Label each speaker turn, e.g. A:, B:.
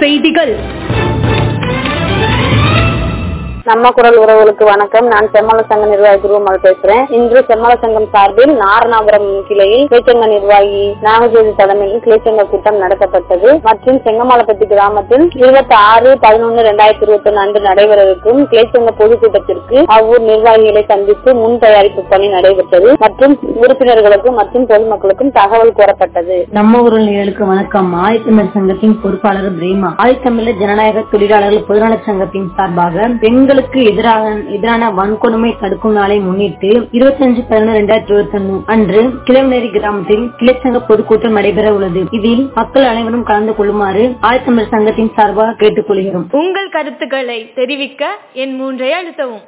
A: செய்திகள்
B: நம்ம குரல் உறவுகளுக்கு வணக்கம் நான் செம்மல சங்க நிர்வாகி குருமல் பேசுறேன் இன்று செம்மல சங்கம் சார்பில் நாரணாபுரம் கிளையில் கிளைச்சங்க நிர்வாகி நாகஜோதி தலைமையில் கிளைச்சங்க கூட்டம் நடத்தப்பட்டது மற்றும் செங்கமாலப்பட்டி கிராமத்தில் இருபத்தி ஆறு பதினொன்று இரண்டாயிரத்தி இருபத்தி ஒன்று அன்று நடைபெறவிருக்கும் கிளைச்சங்க பொதுக்கூட்டத்திற்கு அவ்வூர் நிர்வாகிகளை சந்தித்து முன் தயாரிப்பு பணி நடைபெற்றது மற்றும் உறுப்பினர்களுக்கும் மற்றும் பொதுமக்களுக்கும் தகவல் கோரப்பட்டது
C: நம்ம ஊரில் நேயர்களுக்கு வணக்கம் ஆதித்தமிழ் சங்கத்தின் பொறுப்பாளர் பிரேமா ஆதித்தமிழர் ஜனநாயக தொழிலாளர்கள் பொதுநல சங்கத்தின் சார்பாக பெண்களுக்கு எதிராக எதிரான வன்கொடுமை தடுக்கும் நாளை முன்னிட்டு இருபத்தி அஞ்சு பதினொன்று இரண்டாயிரத்தி இருபத்தி ஒன்று அன்று கிளவநேரி கிராமத்தில் கிளைச்சங்க பொதுக்கூட்டம் நடைபெற உள்ளது இதில் மக்கள் அனைவரும் கலந்து கொள்ளுமாறு ஆதித்தமிழ் சங்கத்தின் சார்பாக கேட்டுக் கொள்கிறோம்
A: உங்கள் கருத்துக்களை தெரிவிக்க என் மூன்றை அழுத்தவும்